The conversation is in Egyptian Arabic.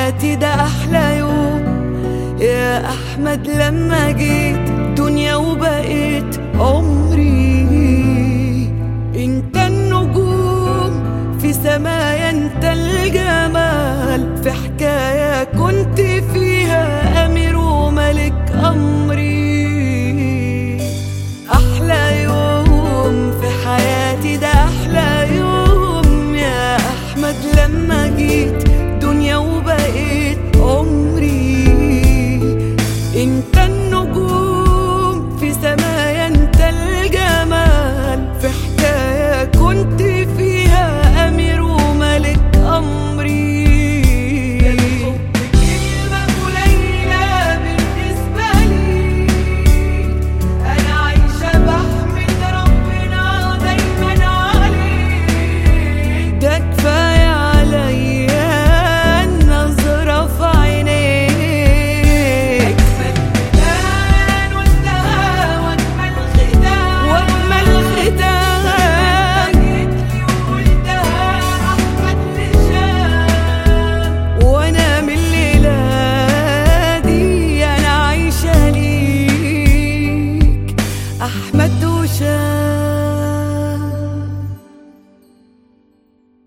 حياتي ده أحلى يوم يا أحمد لما جيت دنيا وبقيت عمري انت النجوم في سمايا انت الجمال في حكاية كنت فيها أمير وملك أمري